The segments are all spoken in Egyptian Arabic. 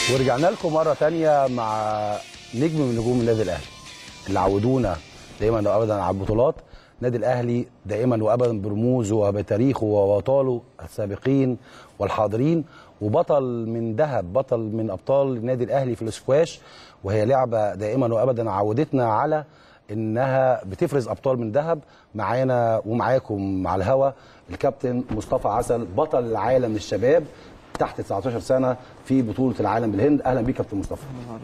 ورجعنا لكم مرة تانية مع نجم من نجوم النادي الأهلي اللي عودونا دايما وأبدا على البطولات النادي الأهلي دائما وأبدا برموزه وبتاريخه وأبطاله السابقين والحاضرين وبطل من ذهب بطل من أبطال النادي الأهلي في الاسكواش وهي لعبة دائما وأبدا عودتنا على انها بتفرز ابطال من ذهب معانا ومعاكم على الهوا الكابتن مصطفى عسل بطل العالم للشباب تحت 19 سنه في بطوله العالم بالهند اهلا بيك كابتن مصطفى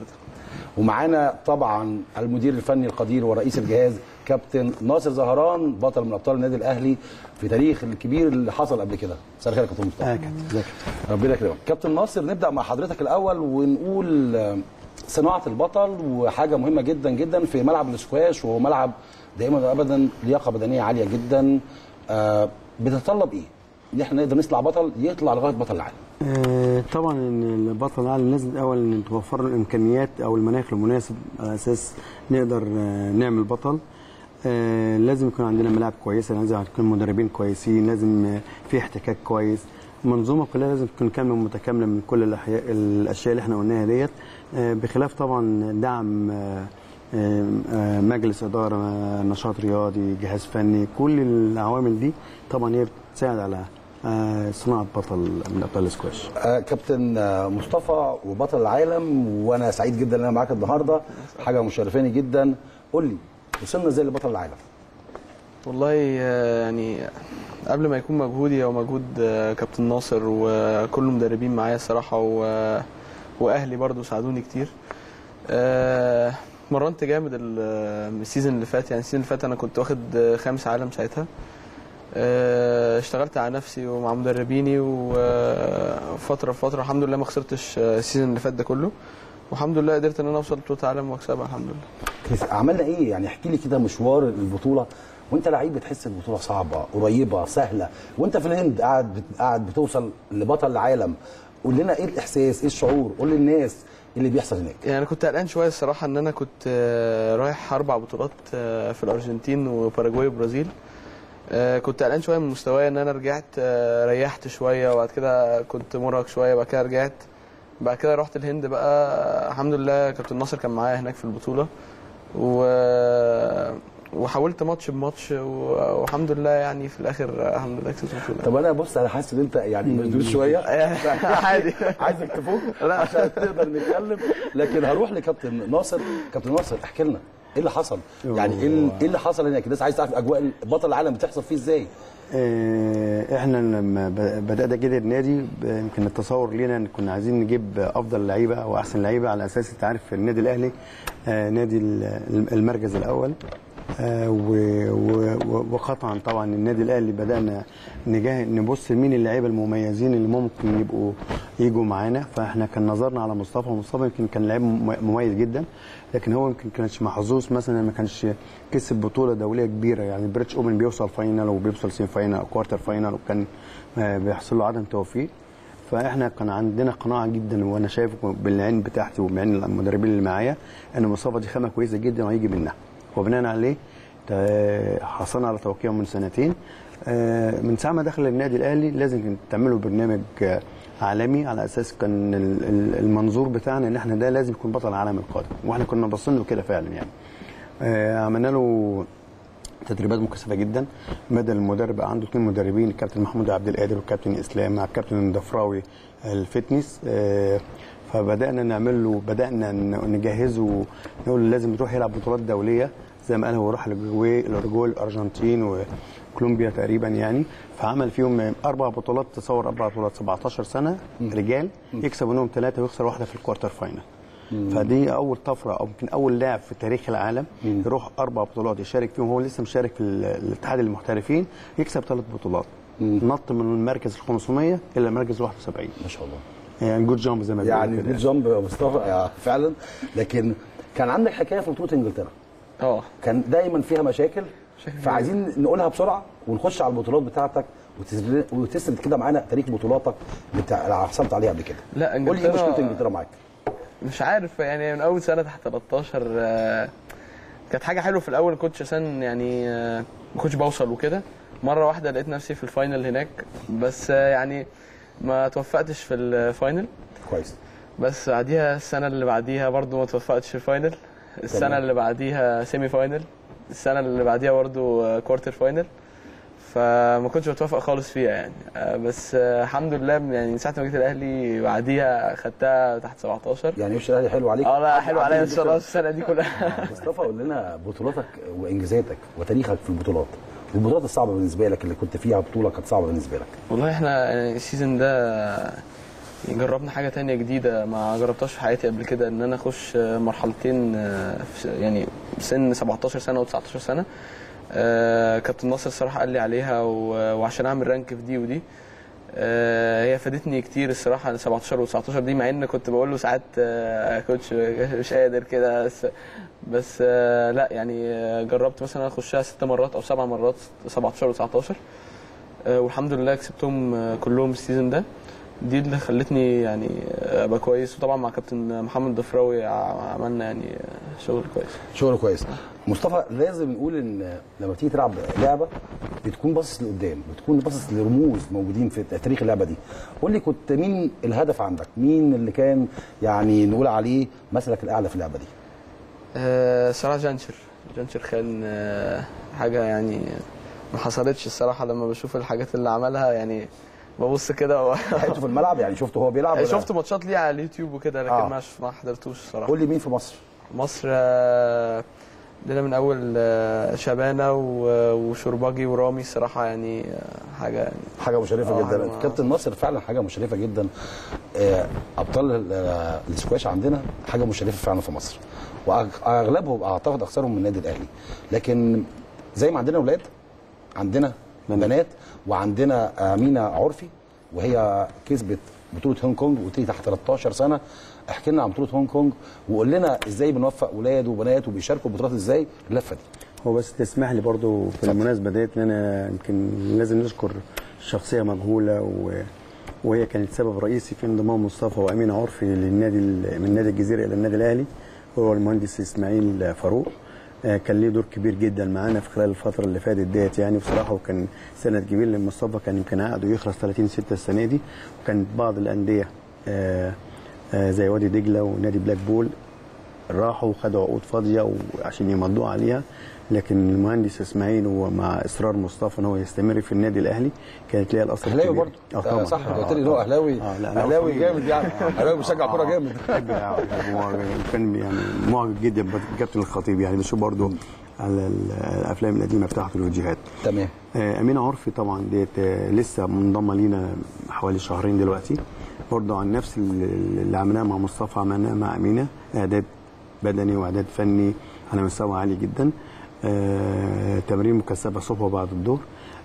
ومعانا طبعا المدير الفني القدير ورئيس الجهاز كابتن ناصر زهران بطل من ابطال النادي الاهلي في تاريخ الكبير اللي حصل قبل كده مساء الخير يا كابتن مصطفى اه كابتن ازيك ربنا يكرمك كابتن ناصر نبدا مع حضرتك الاول ونقول آه، صناعه البطل وحاجه مهمه جدا جدا في ملعب الاسكواش وهو ملعب دائما وابدا لياقه بدنيه عاليه جدا آه، بتتطلب ايه؟ ان احنا نقدر نطلع بطل يطلع لغايه بطل العالم آه طبعا ان البطل العالم لازم الاول ان توفر له الامكانيات او المناخ المناسب على اساس نقدر آه نعمل بطل آه لازم يكون عندنا ملاعب كويسه لازم يكون مدربين كويسين لازم آه في احتكاك كويس المنظومه كلها لازم تكون كامله ومتكامله من كل الأحياء الاشياء اللي احنا قلناها ديت آه بخلاف طبعا دعم آه آه، آه، مجلس اداره آه، نشاط رياضي جهاز فني كل العوامل دي طبعا هي بتساعد على آه، صناعه بطل من ابطال السكواش آه، كابتن آه، مصطفى وبطل العالم وانا سعيد جدا ان انا معاك النهارده حاجه مشرفاني جدا قول لي وصلنا ازاي لبطل العالم؟ والله آه، يعني قبل ما يكون مجهودي او مجهود آه، كابتن ناصر وكل المدربين معايا الصراحه و- واهلي برضو ساعدوني كتير آه، اتمرنت جامد ال- السيزون اللي فات يعني السيزون اللي فات انا كنت واخد آه، خامس عالم ساعتها آه، اشتغلت على نفسي ومع مدربيني وفتره فتره الحمد لله ما خسرتش آه، السيزون اللي فات ده كله والحمد لله قدرت ان انا اوصل بطوله عالم واكسبها الحمد لله كيف- عملنا ايه يعني احكي لي كده مشوار البطوله وانت لعيب بتحس البطوله صعبه قريبه سهله وانت في الهند قاعد بت- قاعد بتوصل لبطل العالم قول لنا ايه الاحساس ايه الشعور قول للناس ايه اللي بيحصل هناك يعني انا كنت قلقان شويه الصراحه ان انا كنت آه، رايح اربع بطولات آه، في الارجنتين وباراجواي وبرازيل آه، كنت قلقان شويه من مستواي ان انا رجعت آه، ريحت شويه وبعد كده كنت مرهق شويه بعد كده رجعت بعد كده رحت الهند بقى الحمد لله كابتن ناصر كان معايا هناك في البطوله و... وحاولت ماتش بماتش و- والحمد لله يعني في الاخر الحمد لله كسبت البطوله طب انا بص انا حاسس ان انت يعني مشدود شويه عادي عايزك تفوق عشان تقدر نتكلم لكن هروح لكابتن ناصر كابتن ناصر احكي لنا ايه اللي حصل يعني ايه ال- ايه اللي حصل هناك الناس عايز تعرف اجواء بطل العالم بتحصل فيه ازاي آه، احنا لما ب- بدانا كده النادي ب- يمكن التصور لينا ان كنا عايزين نجيب افضل لعيبه واحسن لعيبه على اساس انت عارف النادي الاهلي آه، نادي ال- المركز الاول آه، و- و- وقطعا طبعا النادي الاهلي بدانا نجاه نبص مين اللعيبه المميزين اللي ممكن يبقوا يجوا معانا فاحنا كان نظرنا على مصطفى ومصطفى يمكن كان لعيب مم- مميز جدا لكن هو يمكن كانش محظوظ مثلا ما كانش كسب بطوله دوليه كبيره يعني البريتش اوبن بيوصل فاينل وبيوصل سيمي فاينل او كوارتر فاينل وكان آه، بيحصل له عدم توفيق فاحنا كان عندنا قناعه جدا وانا شايف بالعين بتاعتي وبعين المدربين اللي معايا ان مصطفى دي خامه كويسه جدا وهيجي منها وبناء عليه تا- حصلنا على توقيع من سنتين آه، من ساعه ما دخل النادي الاهلي لازم كان تعملوا برنامج آه، عالمي على اساس كان ال- ال- المنظور بتاعنا ان احنا ده لازم يكون بطل العالم القادم واحنا كنا باصين له كده فعلا يعني آه، عملنا له تدريبات مكثفه جدا بدل المدرب بقى عنده اثنين مدربين الكابتن محمود عبد القادر والكابتن اسلام مع الكابتن الضفراوي الفتنس آه، فبدانا نعمل له بدانا ن- نجهزه نقول له لازم يروح يلعب بطولات دوليه زي ما قال هو راح الاورجواي الاورجواي الارجنتين وكولومبيا تقريبا يعني فعمل فيهم اربع بطولات تصور اربع بطولات 17 سنه رجال يكسب منهم ثلاثه ويخسر واحده في الكوارتر فاينل فدي اول طفره او يمكن اول لاعب في تاريخ العالم يروح اربع بطولات يشارك فيهم هو لسه مشارك في ال- الاتحاد المحترفين يكسب ثلاث بطولات نط من المركز ال 500 الى المركز 71 ما شاء الله يعني جود جامب زي ما يعني بيقولوا جود كده. جامب يا مصطفى آه، فعلا لكن كان عندك حكايه في بطوله انجلترا اه كان دايما فيها مشاكل مشاكل فعايزين نقولها بسرعه ونخش على البطولات بتاعتك وتسرد- وتسرد كده معانا تاريخ بطولاتك بتاع اللي حصلت عليها قبل كده لا قول لي ايه إنجلترا- مشكله انجلترا معاك مش عارف يعني من اول سنه تحت 13 آه، كانت حاجه حلوه في الاول ما كنتش عشان يعني آه، ما كنتش بوصل وكده مره واحده لقيت نفسي في الفاينل هناك بس آه، يعني ما توفقتش في الفاينل كويس بس بعديها السنه اللي بعديها برضو ما توفقتش في الفاينل السنه تمام. اللي بعديها سيمي فاينل السنه اللي بعديها برضو كوارتر فاينل فما كنتش بتوفق خالص فيها يعني آه، بس آه، الحمد لله يعني من ساعه ما جيت الاهلي بعديها خدتها تحت 17 يعني وش الاهلي حلو عليك اه لا حلو عليا ان عديت شاء الله السنه دي كلها مصطفى قول لنا بطولاتك وانجازاتك وتاريخك في البطولات البطولات الصعبه بالنسبه لك اللي كنت فيها بطوله كانت صعبه بالنسبه لك والله احنا يعني السيزون ده يعني جربنا حاجه تانية جديده ما جربتهاش في حياتي قبل كده ان انا اخش مرحلتين آه، في- يعني سن 17 سنه و19 سنه آه، كابتن ناصر الصراحه قال لي عليها و- وعشان اعمل رانك في دي ودي آه، هي فادتني كتير الصراحه 17 و19 دي مع ان كنت بقول له ساعات آه، كوتش مش قادر كده بس بس آه، لا يعني آه، جربت مثلا اخشها ست مرات او سبع مرات 17 و19 آه، والحمد لله كسبتهم آه، كلهم السيزون ده دي اللي خلتني يعني آه، ابقى كويس وطبعا مع كابتن محمد ضفراوي ع- عملنا يعني آه، شغل كويس شغل كويس مصطفى لازم نقول ان لما بتيجي تلعب لعبه بتكون باصص لقدام بتكون باصص لرموز موجودين في تاريخ اللعبه دي قول لي كنت مين الهدف عندك مين اللي كان يعني نقول عليه مثلك الاعلى في اللعبه دي آه، صراحه جانشر جانشر كان آه، حاجه يعني ما حصلتش الصراحه لما بشوف الحاجات اللي عملها يعني ببص كده و... لحقته في الملعب يعني شفته هو بيلعب ولا؟ شفت ماتشات ليه على اليوتيوب وكده لكن آه. ما ما حضرتوش الصراحه قول لي مين في مصر مصر آه، عندنا من اول آه، شبانه و- وشرباجي ورامي الصراحه يعني آه، حاجه يعني حاجه مشرفه آه، جدا حاجة- كابتن ناصر فعلا حاجه مشرفه جدا آه، ابطال ال- آه، السكواش عندنا حاجه مشرفه فعلا في مصر واغلبهم اعتقد اكثرهم من النادي الاهلي لكن زي ما عندنا اولاد عندنا بنات وعندنا امينه عرفي وهي كسبت بطوله هونج كونج وتيجي تحت 13 سنه احكي لنا عن بطوله هونج كونج وقول لنا ازاي بنوفق اولاد وبنات وبيشاركوا البطولات ازاي اللفه دي هو بس تسمح لي برضو في المناسبه ديت ان انا يمكن لازم نذكر شخصيه مجهوله و... وهي كانت سبب رئيسي في انضمام مصطفى وامين عرفي للنادي ال- من نادي الجزيره الى النادي الاهلي هو المهندس اسماعيل فاروق آه، كان ليه دور كبير جدا معانا في خلال الفتره اللي فاتت ديت يعني بصراحه وكان سند كبير لمصطفى كان يمكن عقده يخلص 30 6 السنه دي وكانت بعض الانديه آه، آه، زي وادي دجله ونادي بلاك بول راحوا وخدوا عقود فاضيه وعشان يمضوا عليها لكن المهندس اسماعيل ومع اصرار مصطفى ان هو يستمر في النادي الاهلي كانت ليها الاثر اهلاوي الكبير. برضه اه طبعا صح آه، قلت لي ان هو طبعاً. اهلاوي آه، لا، أنا اهلاوي أصلاً- جامد يعني اهلاوي بيشجع كوره جامد بحب هو كان يعني معجب جدا بكابتن الخطيب يعني بشوف برضه على ال- الافلام القديمه بتاعته الفيديوهات تمام آه، امينه عرفي طبعا ديت آه، لسه منضمه لينا حوالي شهرين دلوقتي برضه عن نفس ال- اللي عملناه مع مصطفى عملناه مع امينه اعداد بدني واعداد فني على مستوى عالي جدا آه، تمرين مكثفه الصبح وبعد الظهر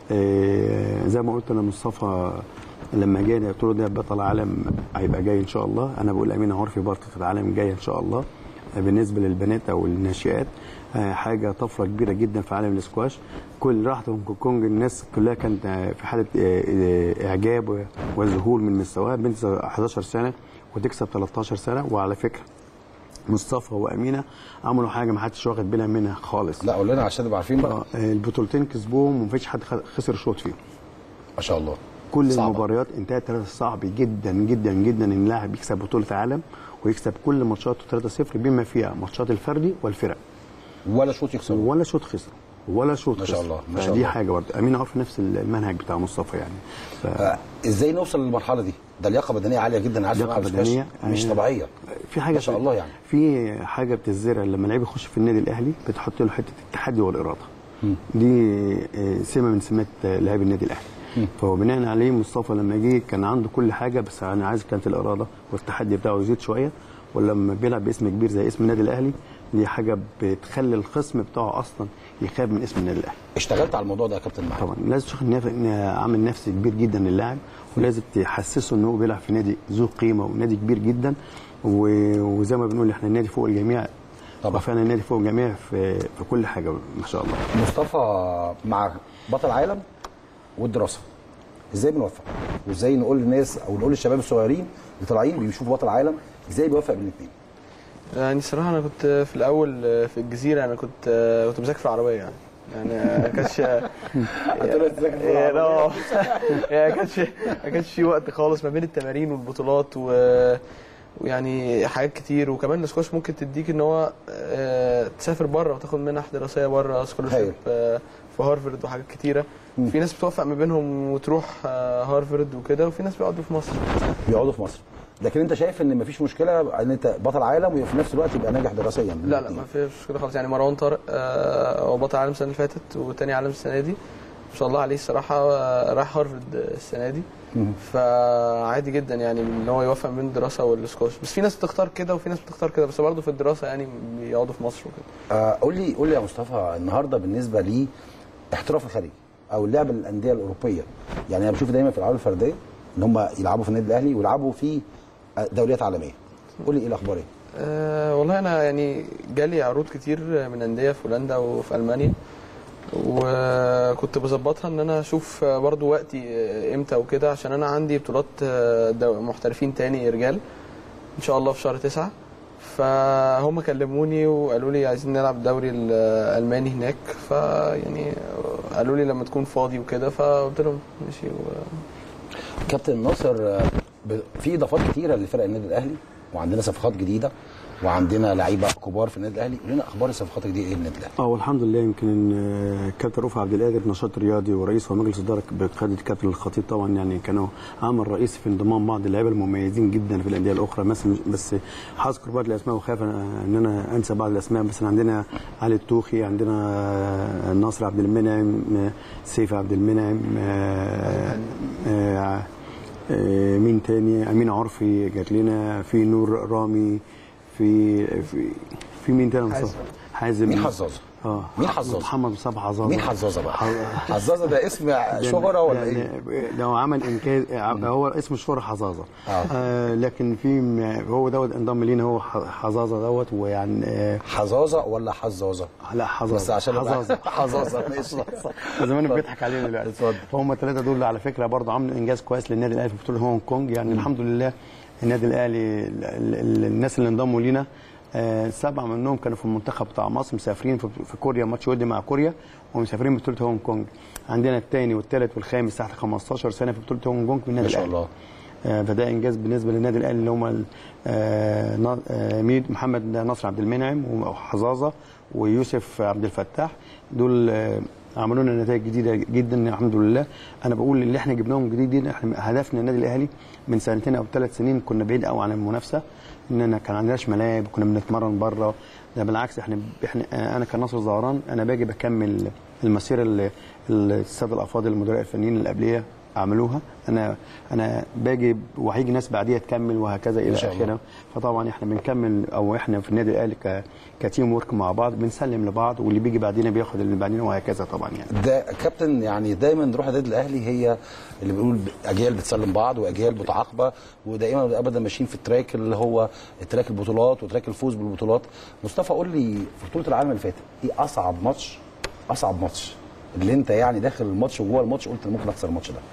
آه، زي ما قلت انا مصطفى لما جاي قلت له ده بطل عالم هيبقى جاي ان شاء الله انا بقول امينه عرفي بطله العالم جايه ان شاء الله آه، بالنسبه للبنات او الناشئات آه، حاجه طفره كبيره جدا في عالم الاسكواش كل راحت هونج كونج الناس كلها كانت آه، في حاله آه، آه، اعجاب و- وذهول من مستواها بنت 11 سنه وتكسب 13 سنه وعلى فكره مصطفى وامينه عملوا حاجه ما حدش واخد باله منها خالص لا قول لنا عشان نبقى عارفين بقى آه، البطولتين كسبوهم ومفيش حد خ- خسر شوط فيهم ما شاء الله كل صعبة. المباريات انتهت 3 صعب جدا جدا جدا ان اللاعب يكسب بطوله عالم ويكسب كل ماتشاته 3-0 بما فيها ماتشات الفردي والفرق ولا شوط يخسروا ولا شوط خسر ولا شوط ما شاء خسر. الله، ما شاء فدي الله. حاجه برضه امين عارف نفس المنهج بتاع مصطفى يعني ف... آه، ازاي نوصل للمرحله دي ده لياقه بدنيه عاليه جدا عارف لياقة إنها مش- بدنية مش آه، طبيعيه في حاجه ما شاء الله يعني في حاجه بتزرع لما لعيب يخش في النادي الاهلي بتحط له حته التحدي والاراده دي آه، سمه من سمات آه، لاعبي النادي الاهلي فهو بناء عليه مصطفى لما جه كان عنده كل حاجه بس انا عايز كانت الاراده والتحدي بتاعه يزيد شويه ولما بيلعب باسم كبير زي اسم النادي الاهلي دي حاجه بتخلي الخصم بتاعه اصلا يخاف من اسم النادي الاهلي اشتغلت على الموضوع ده يا كابتن معايا طبعا لازم تشوف ان إن عامل نفسي كبير جدا للاعب ولازم تحسسه ان هو بيلعب في نادي ذو قيمه ونادي كبير جدا و- وزي ما بنقول احنا النادي فوق الجميع طبعا. وفعلا النادي فوق الجميع في في كل حاجه ما شاء الله مصطفى مع بطل عالم والدراسه ازاي بنوفق وازاي نقول للناس او نقول للشباب الصغيرين اللي طالعين بيشوفوا بطل عالم ازاي بيوفق بين الاثنين يعني صراحة أنا كنت في الأول في الجزيرة أنا كنت كنت بذاكر في العربية يعني يعني ما كانش يعني لا يعني ما كانش ما كانش في وقت خالص ما بين التمارين والبطولات و ويعني حاجات كتير وكمان السكواش ممكن تديك ان هو آه، تسافر بره وتاخد منح دراسيه بره سكولرشيب في هارفرد وحاجات كتيره في ناس بتوفق ما بينهم وتروح آه، هارفرد وكده وفي ناس بيقعدوا في مصر بيقعدوا في مصر لكن انت شايف ان مفيش مشكله ان انت بطل عالم وفي نفس الوقت يبقى ناجح دراسيا لا لا ما فيش مشكله خالص يعني مروان طارق آه، هو بطل عالم السنه اللي فاتت وتاني عالم السنه دي ما شاء الله عليه الصراحه آه، راح هارفرد السنه دي مم. فعادي جدا يعني ان هو يوفق بين الدراسه والسكواش بس في ناس بتختار كده وفي ناس بتختار كده بس برضه في الدراسه يعني بيقعدوا في مصر وكده آه قول لي قول لي يا مصطفى النهارده بالنسبه لي احتراف الخارجي او اللعب الانديه الاوروبيه يعني انا بشوف دايما في الالعاب الفرديه ان هم يلعبوا في النادي الاهلي ويلعبوا في آه، دوريات عالميه قول لي ايه الاخبار ايه أه والله انا يعني جالي عروض كتير من انديه في هولندا وفي المانيا وكنت بظبطها ان انا اشوف برضو وقتي امتى وكده عشان انا عندي بطولات دو- محترفين تاني رجال ان شاء الله في شهر تسعة فهم كلموني وقالوا لي عايزين نلعب الدوري الالماني هناك فيعني قالوا لي لما تكون فاضي وكده فقلت لهم ماشي و... كابتن ناصر آه، ب- في اضافات كتيره لفرق النادي الاهلي وعندنا صفقات جديده وعندنا لعيبه كبار في النادي الاهلي قول لنا اخبار الصفقات الجديده ايه للنادي الاهلي اه والحمد لله يمكن ان آه، كابتن رفعت عبد القادر نشاط رياضي ورئيس ومجلس اداره بقياده كابتن الخطيب طبعا يعني كانوا عامل رئيسي في انضمام بعض اللعيبه المميزين جدا في الانديه الاخرى مثلا بس هذكر بعض الاسماء وخاف ان انا انسى بعض الاسماء بس عندنا علي التوخي عندنا آه، ناصر عبد المنعم آه، سيف عبد المنعم آه، آه، آه، مين تاني امين عرفي جات لنا في نور رامي في في في مين تاني حازم. حازم مين حظاظه؟ اه مين حظاظه؟ محمد مصطفى حظاظه مين حظاظه بقى؟ ح- حظاظه ده اسم شهره ولا يعني ايه؟ ده هو عمل انجاز هو اسمه الشهرة حظاظه آه. آه لكن في م- هو دوت انضم لينا هو ح- حظاظه دوت ويعني آه حظاظه ولا حظاظه؟ لا حظاظه بس عشان أبقى- حظاظه حظاظه ماشي زمان بيضحك علينا دلوقتي اتفضل. فهم الثلاثه دول على فكره برضه عملوا انجاز كويس للنادي الاهلي في بطوله هونج كونج يعني الحمد لله النادي الاهلي ال- ال- الناس اللي انضموا لينا آه، سبعه منهم كانوا في المنتخب بتاع مصر مسافرين في في كوريا ماتش ودي مع كوريا ومسافرين بطوله هونج كونج عندنا الثاني والثالث والخامس تحت 15 سنه في بطوله هونج كونج من النادي ما شاء الأهلي. الله آه، فده انجاز بالنسبه للنادي الاهلي اللي هم ال- آه، نا- آه، ميد محمد نصر عبد المنعم وحظاظه ويوسف عبد الفتاح دول آه، عملوا لنا نتائج جديده جدا الحمد لله انا بقول اللي احنا جبناهم جديد دي احنا هدفنا النادي الاهلي من سنتين او ثلاث سنين كنا بعيد قوي عن المنافسه اننا كان عندناش ملاعب كنا بنتمرن بره ده بالعكس احنا احنا آه، انا كناصر زهران انا باجي بكمل المسيره اللي اللي الساده الافاضل المدراء الفنيين اللي قبليه عملوها انا انا باجي وهيجي ناس بعديها تكمل وهكذا الى إن شاء الله. اخره فطبعا احنا بنكمل او احنا في النادي الاهلي ك كتيم ورك مع بعض بنسلم لبعض واللي بيجي بعدينا بياخد اللي بعدينا وهكذا طبعا يعني ده كابتن يعني دايما روح النادي الاهلي هي اللي بنقول ب- اجيال بتسلم بعض واجيال متعاقبه ودائما ابدا ماشيين في التراك اللي هو تراك البطولات وتراك الفوز بالبطولات مصطفى قول لي في بطوله العالم اللي فاتت ايه اصعب ماتش اصعب ماتش اللي انت يعني داخل الماتش وجوه الماتش قلت انا ممكن اخسر الماتش ده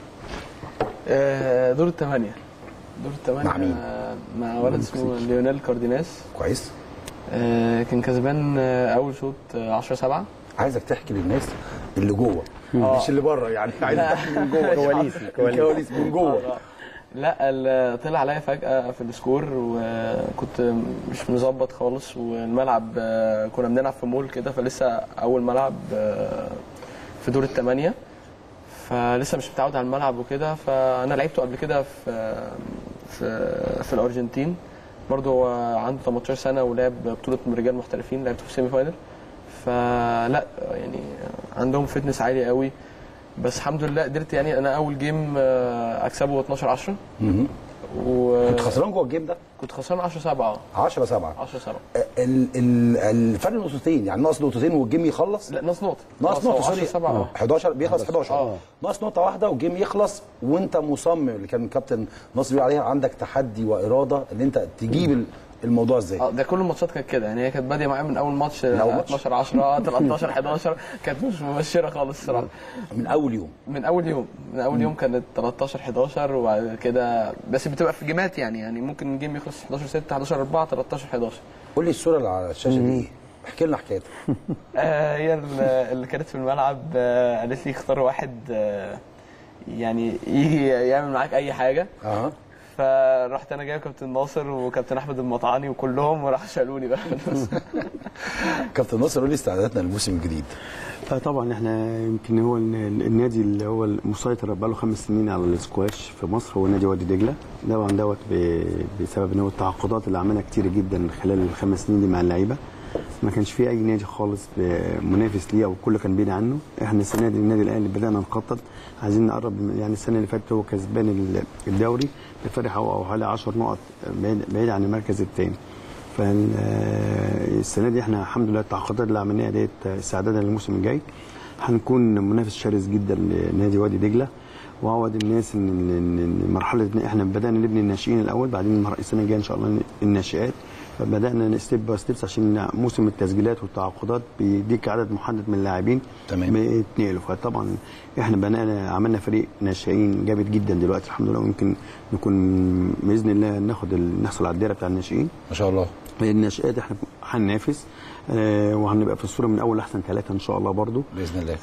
آه، دور الثمانية دور الثمانية مع مين؟ آه، مع ولد اسمه ليونيل كارديناس كويس آه، كان كسبان آه، أول شوط 10 7 عايزك تحكي للناس اللي جوه آه. مش اللي بره يعني عايزك لا. تحكي من جوه كواليس، كواليس. كواليس من جوه لا ال- طلع عليا فجأة في السكور وكنت مش مظبط خالص والملعب آه، كنا بنلعب في مول كده فلسه أول ملعب آه، في دور الثمانية فلسه مش متعود على الملعب وكده فأنا لعبته قبل كده في في في الأرجنتين برضه هو عنده 18 سنة ولعب بطولة رجال محترفين لعبته في سيمي فاينل فلا يعني عندهم فتنس عالي قوي بس الحمد لله قدرت يعني انا اول جيم آه، اكسبه 12 10 مهم. و كنت خسران جوه الجيم ده كنت خسران 10 7 10 7 10 7 ال- ال- الفرق نقطتين يعني ناقص نقطتين والجيم يخلص لا ناقص نقطة ناقص نقطه 10 سوري 7 اه 11 بيخلص 11 آه. ناقص نقطه واحده والجيم يخلص وانت مصمم اللي كان كابتن نصر بيقول عليها عندك تحدي واراده ان انت تجيب ال- الموضوع ازاي اه ده كل الماتشات كانت كده يعني هي كانت باديه معايا من اول ماتش من أول ماتش؟ 12 10 13 11 كانت مش مبشره خالص الصراحه من اول يوم من اول يوم من اول يوم كانت 13 11 وبعد كده بس بتبقى في جيمات يعني يعني ممكن الجيم يخلص 11 6 11 4 13 11 قول لي الصوره اللي على الشاشه دي ايه احكي لنا حكايتها آه، هي ال- اللي كانت في الملعب آه، قالت لي اختار واحد آه، يعني يجي يعمل معاك اي حاجه اه فرحت انا جايب كابتن ناصر وكابتن احمد المطعاني وكلهم وراح شالوني بقى كابتن ناصر قول لي استعداداتنا للموسم الجديد آه طبعا احنا يمكن هو ال- النادي اللي هو المسيطر بقى له خمس سنين على السكواش في مصر هو نادي وادي دجله طبعا دوت ب- بسبب ان هو التعاقدات اللي عملها كتير جدا خلال الخمس سنين دي مع اللعيبه ما كانش في اي نادي خالص منافس ليه او كله كان بعيد عنه احنا السنه دي النادي الاهلي بدانا نخطط عايزين نقرب من- يعني السنه اللي فاتت هو كسبان ال- الدوري بفرق حوالي 10 نقط بعيد, بعيد عن المركز الثاني فالسنه دي احنا الحمد لله التعاقدات اللي عملناها ديت استعدادا للموسم الجاي هنكون منافس شرس جدا لنادي وادي دجله واعود الناس ان ان إن مرحله إن احنا بدانا نبني الناشئين الاول بعدين المر- السنه الجايه ان شاء الله الناشئات فبدانا ستيب باي ستيبس عشان موسم التسجيلات والتعاقدات بيديك عدد محدد من اللاعبين تمام. بيتنقلوا فطبعا احنا بنانا عملنا فريق ناشئين جامد جدا دلوقتي الحمد لله ويمكن نكون باذن الله ناخد ال- نحصل على الدايره بتاع الناشئين ما شاء الله الناشئات احنا هننافس آه وهنبقى في الصوره من اول احسن ثلاثه ان شاء الله برضو باذن الله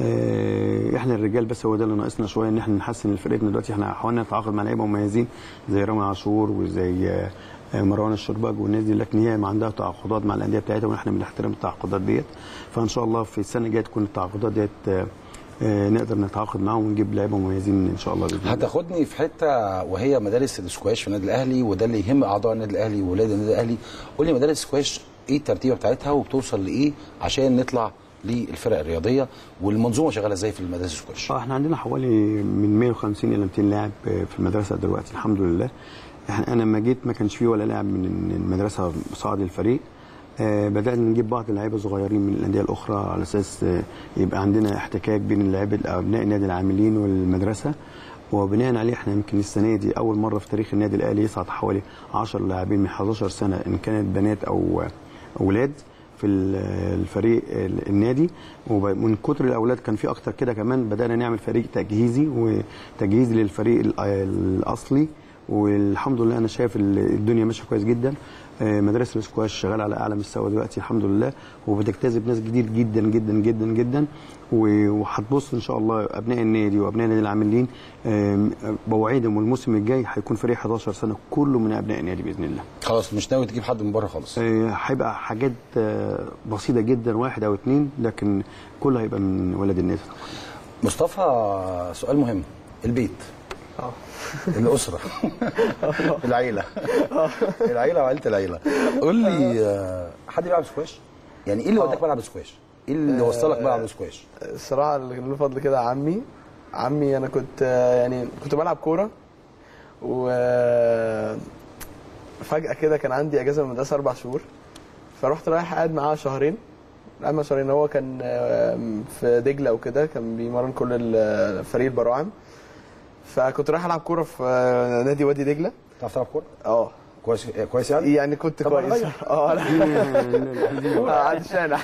آه احنا الرجال بس هو ده اللي ناقصنا شويه ان احنا نحسن فرقتنا دلوقتي احنا حاولنا نتعاقد مع لعيبه مميزين زي رامي عاشور وزي آه آه، مروان الشرباج والناس دي لكن هي ما عندها تعاقدات مع الانديه بتاعتها واحنا بنحترم التعاقدات ديت فان شاء الله في السنه الجايه تكون التعاقدات ديت آه آه نقدر نتعاقد معاهم ونجيب لعيبه مميزين ان شاء الله باذن الله هتاخدني في حته وهي مدارس السكواش في النادي الاهلي وده اللي يهم اعضاء النادي الاهلي وولاد النادي الاهلي قول لي مدارس السكواش ايه الترتيبه بتاعتها وبتوصل لايه عشان نطلع للفرق الرياضيه والمنظومه شغاله ازاي في مدارس السكواش اه احنا عندنا حوالي من 150 الى 200 لاعب آه، في المدرسه دلوقتي الحمد لله احنا انا لما جيت ما كانش فيه ولا لاعب من المدرسه صعد الفريق آه بدانا نجيب بعض اللعيبه صغيرين من الانديه الاخرى على اساس آه يبقى عندنا احتكاك بين اللعيبه ابناء النادي العاملين والمدرسه وبناء عليه احنا يمكن السنه دي اول مره في تاريخ النادي الاهلي يصعد حوالي 10 لاعبين من 11 سنه ان كانت بنات او اولاد في ال- الفريق ال- النادي ومن كتر الاولاد كان في اكتر كده كمان بدانا نعمل فريق تجهيزي وتجهيز للفريق ال- الاصلي والحمد لله انا شايف ال- الدنيا ماشيه كويس جدا آه، مدرسه السكواش شغاله على اعلى مستوى دلوقتي الحمد لله وبتجتذب ناس كتير جدا جدا جدا جدا و- وهتبص ان شاء الله ابناء النادي وابناء النادي العاملين آم، بوعدهم الموسم الجاي هيكون فريق 11 سنه كله من ابناء النادي باذن الله خلاص مش ناوي تجيب حد من بره خالص آه، هيبقى حاجات آه، بسيطه جدا واحد او اتنين لكن كله هيبقى من ولد النادي مصطفى سؤال مهم البيت اه الاسره العيله العيله وعيله العيله قول لي آه، حد بيلعب سكواش يعني ايه اللي وداك ملعب سكواش ايه اللي وصلك ملعب سكواش الصراحه اللي له فضل كده عمي عمي انا كنت آه، يعني كنت بلعب كوره و فجاه كده كان عندي اجازه من المدرسه اربع شهور فرحت رايح قاعد معاه شهرين قاعد معاه شهرين هو كان آه، في دجله وكده كان بيمرن كل ال- فريق البراعم فكنت رايح العب كوره في آه، نادي وادي دجله تعرف تلعب كوره اه كويس كويس يعني يعني كنت طب كويس غير. اه لا آه، على الشارع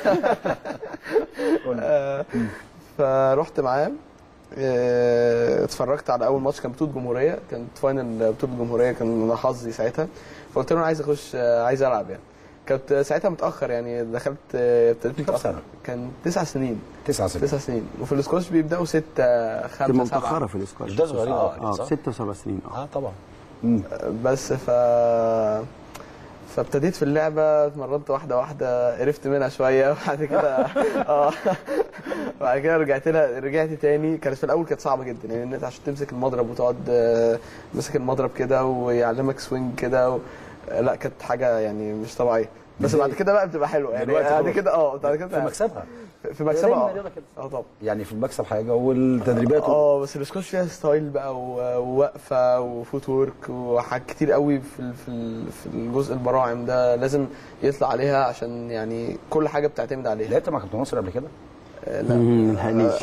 آه، فرحت معاه آه، اتفرجت على اول ماتش كان بطوله جمهوريه كانت فاينل بطوله جمهوريه كان انا حظي ساعتها فقلت له انا عايز اخش آه، عايز العب يعني كنت ساعتها متاخر يعني دخلت آه، ابتديت كام متاخر سنة؟ كان تسع سنين تسعة سنين تسع سنين وفي الاسكواش بيبداوا ستة خمسة تبقى سبعة متاخره في الاسكواش ده صغيرين اه أوي، اه صح؟ ست وسبع سنين اه اه طبعا بس ف فابتديت في اللعبه اتمرنت واحده واحده قرفت منها شويه وبعد كده اه بعد كده رجعت لها رجعت تاني كانت في الاول كانت صعبه جدا يعني انت عشان تمسك المضرب وتقعد آه، ماسك المضرب كده ويعلمك سوينج كده و... لا كانت حاجه يعني مش طبيعيه بس بعد كده بقى بتبقى حلوه يعني دلوقتي بعد خلاص. كده اه بعد كده في مكسبها في مكسبها دايماً اه الرياضة كده. اه طبعا يعني في المكسب حاجه والتدريبات اه بس الاسكواش فيها ستايل بقى و- ووقفه وفوت وورك وحاجات كتير قوي في ال- في ال- في الجزء البراعم ده لازم يطلع عليها عشان يعني كل حاجه بتعتمد عليها لعبت مع كابتن ناصر قبل كده؟ آه، لا ما لحقنيش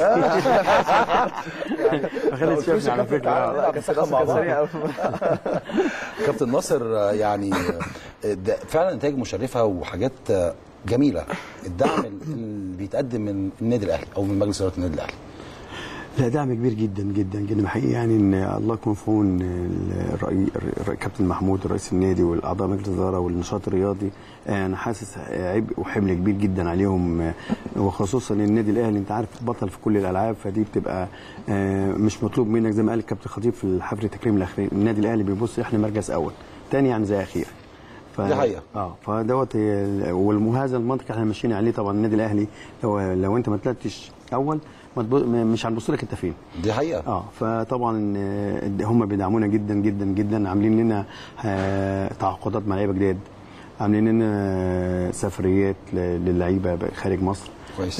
ما خدتش شافني على فكره تعالى. لا كان بنسخن مع كان بعض. سريع قوي كابتن ناصر آه، يعني آه، ده فعلا نتائج مشرفه وحاجات آه، جميله الدعم اللي بيتقدم من النادي الاهلي او من مجلس اداره النادي الاهلي لا دعم كبير جدا جدا جدا حقيقي يعني ان الله يكون في عون الرئي... الرئي... كابتن محمود رئيس النادي والاعضاء مجلس الاداره والنشاط الرياضي آه، انا حاسس عبء وحمل كبير جدا عليهم آه، وخصوصا النادي الاهلي انت عارف بطل في كل الالعاب فدي بتبقى آه، مش مطلوب منك زي ما قال الكابتن خطيب في الحفل التكريم الاخير النادي الاهلي بيبص احنا مركز اول تاني يعني زي اخير ف... دي حقيقة. اه فدوت هي- والمهذا المنطق احنا ماشيين عليه طبعا النادي الاهلي لو لو انت ما طلعتش اول ما تبص- مش هنبص لك انت فين دي حقيقه اه فطبعا آه، هم بيدعمونا جدا جدا جدا عاملين لنا آه، تعاقدات مع لعيبه جداد عاملين لنا آه، سفريات ل- للعيبه خارج مصر كويس.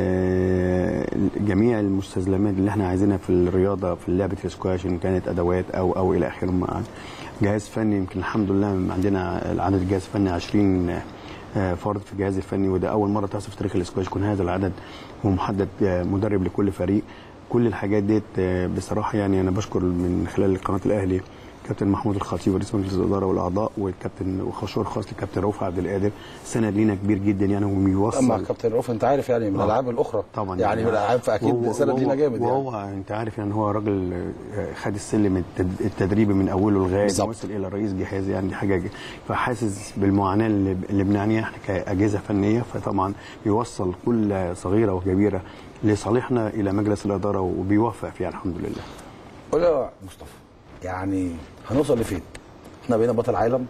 آه، جميع المستلزمات اللي احنا عايزينها في الرياضه في لعبه السكواش ان كانت ادوات او او الى اخره مع جهاز فني يمكن الحمد لله عندنا عدد جهاز فني 20 آه، فرد في الجهاز الفني وده اول مره تحصل في تاريخ الاسكواش يكون هذا العدد ومحدد آه، مدرب لكل فريق كل الحاجات ديت آه، بصراحه يعني انا بشكر من خلال قناه الاهلي كابتن محمود الخطيب رئيس مجلس الاداره والاعضاء والكابتن وخشور خاص للكابتن رؤوف عبد القادر سند لينا كبير جدا يعني وبيوصل اما كابتن رؤوف انت عارف يعني من آه. الالعاب الاخرى طبعا يعني من الالعاب فاكيد وهو- سند لينا وهو- جامد يعني وهو انت عارف يعني هو راجل آه، خد السلم التد- التدريبي من اوله لغايه بالظبط. ما وصل الى رئيس جهاز يعني دي حاجه فحاسس بالمعاناه اللي اللي بنعانيها احنا كاجهزه فنيه فطبعا بيوصل كل صغيره وكبيره لصالحنا الى مجلس الاداره وبيوفق فيها الحمد لله قول يا مصطفى يعني هنوصل لفين؟ احنا بقينا بطل عالم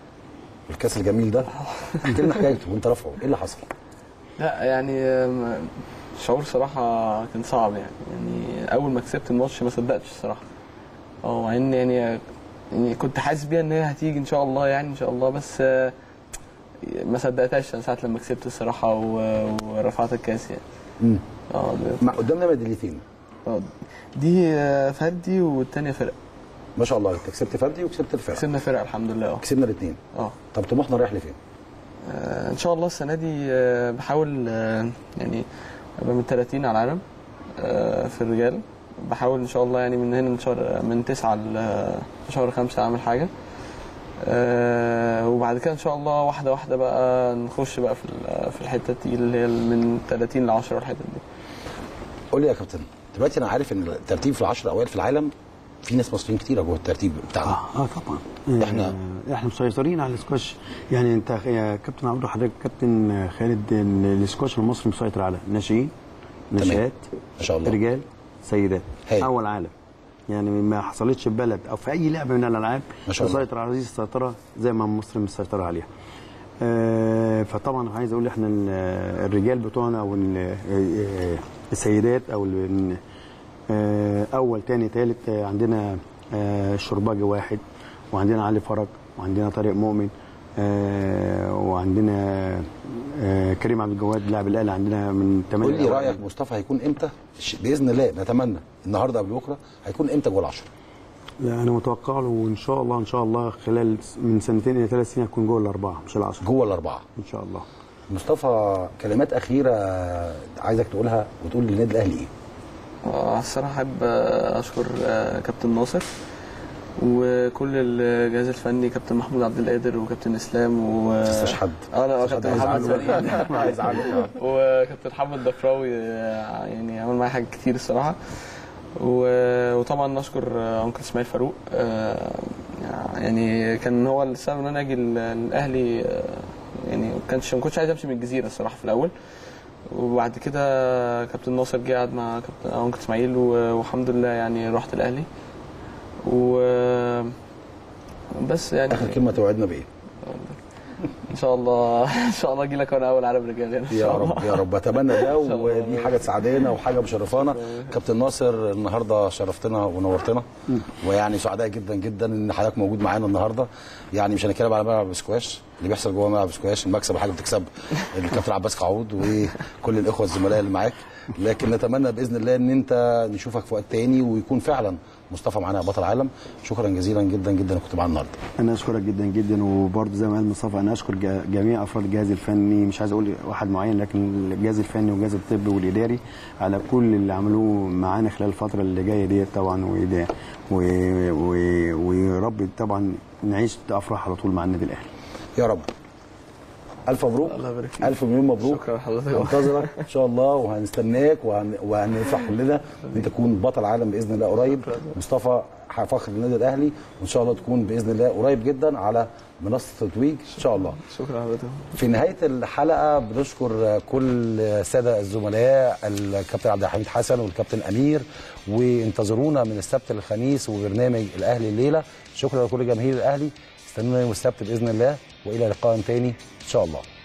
الكاس الجميل ده احكي لنا حكايته وانت رافعه ايه اللي حصل؟ لا يعني آم، شعور صراحة كان صعب يعني يعني أول ما كسبت الماتش ما صدقتش الصراحة اه مع إن يعني يعني كنت حاسس بيها إن هي هتيجي إن شاء الله يعني إن شاء الله بس آه، ما صدقتهاش أنا ساعة لما كسبت الصراحة و- ورفعت الكاس يعني امم اه ده- مع قدامنا ميداليتين آه، دي آه، فردي والتانية فرق ما شاء الله انت كسبت فردي وكسبت الفرق كسبنا فرق الحمد لله اه كسبنا الاثنين اه طب طموحنا رايح لفين؟ آه، ان شاء الله السنه دي آه، بحاول آه، يعني ابقى من 30 على العالم آه، في الرجال بحاول ان شاء الله يعني من هنا لشهر من 9 لشهر 5 اعمل حاجه آه، وبعد كده ان شاء الله واحده واحده بقى نخش بقى في ال- في الحته دي اللي هي من 30 ل 10 والحته دي قول لي يا كابتن دلوقتي انا عارف ان الترتيب في العشر الاوائل في العالم في ناس مصريين كتيره جوه الترتيب بتاعنا اه اه طبعا إحنا- آه احنا مسيطرين على السكواش يعني انت يا كابتن عبد حضرتك كابتن خالد ال- السكواش المصري مسيطر على ناشئين ناشئات ما شاء الله. رجال سيدات هايل. اول عالم يعني ما حصلتش في بلد او في اي لعبه من الالعاب ما شاء الله. مسيطر على هذه السيطره زي ما مصر مسيطره عليها آه فطبعا عايز اقول احنا ال- الرجال بتوعنا او ال- آه، السيدات او ال- آه، اول تاني تالت آه، عندنا آه، الشرباجي واحد وعندنا علي فرج وعندنا طارق مؤمن آه، وعندنا آه، كريم عبد الجواد لاعب الاهلي عندنا من قول 8 لي رايك مصطفى هيكون امتى ش- باذن الله نتمنى النهارده قبل بكره هيكون امتى جوه العشره لا انا متوقع له وان شاء الله ان شاء الله خلال من سنتين الى ثلاث سنين هيكون جوه الاربعه مش العشره جوه الاربعه ان شاء الله مصطفى كلمات اخيره عايزك تقولها وتقول للنادي الاهلي ايه آه، الصراحة أحب آه، أشكر آه، كابتن ناصر وكل الجهاز الفني كابتن محمود عبد القادر وكابتن اسلام و ما تنساش حد اه لا تنساش كابتن حد محمد هيزعله. زرقين هيزعله. وكابتن محمد ضفراوي آه، يعني عمل معايا حاجات كتير الصراحه و- وطبعا نشكر آه، انكل اسماعيل فاروق آه، يعني كان هو السبب ان انا اجي ال- الاهلي آه، يعني ما كانش ما كنتش عايز امشي من الجزيره الصراحه في الاول وبعد كده كابتن ناصر جه قعد مع كابتن آه، انكل اسماعيل و- والحمد لله يعني رحت الاهلي و بس يعني اخر كلمه توعدنا بايه ان شاء الله ان شاء الله اجي لك وانا اول عرب رجال هنا ان يا شاء الله رب يا رب اتمنى ده شاء الله. ودي حاجه تساعدنا وحاجه مشرفانا كابتن ناصر النهارده شرفتنا ونورتنا ويعني سعداء جدا جدا ان حضرتك موجود معانا النهارده يعني مش هنتكلم على ملعب السكواش اللي بيحصل جوه ملعب السكواش المكسب حاجه بتكسب الكابتن عباس قعود وكل الاخوه الزملاء اللي معاك لكن نتمنى باذن الله ان انت نشوفك في وقت تاني ويكون فعلا مصطفى معانا بطل عالم شكرا جزيلا جدا جدا انك كنت معانا النهارده انا اشكرك جدا جدا وبرضه زي ما قال مصطفى انا اشكر جا- جميع افراد الجهاز الفني مش عايز اقول واحد معين لكن الجهاز الفني والجهاز الطبي والاداري على كل اللي عملوه معانا خلال الفتره اللي جايه ديت طبعا وده و- و- ويا رب طبعا نعيش افراح على طول مع النادي الاهلي يا رب الف مبروك الله يبارك فيك. الف مليون مبروك شكرا لحضرتك. هنتظرك ان شاء الله وهنستناك وهن... وهنفرح كلنا ان انت تكون بطل عالم باذن الله قريب مصطفى فخر النادي الاهلي وان شاء الله تكون باذن الله قريب جدا على منصه التتويج ان شاء الله شكرا لحضرتك في نهايه الحلقه بنشكر كل الساده الزملاء الكابتن عبد الحميد حسن والكابتن امير وانتظرونا من السبت للخميس وبرنامج الاهلي الليله شكرا لكل جماهير الاهلي استنونا يوم السبت باذن الله والى لقاء تاني ان شاء الله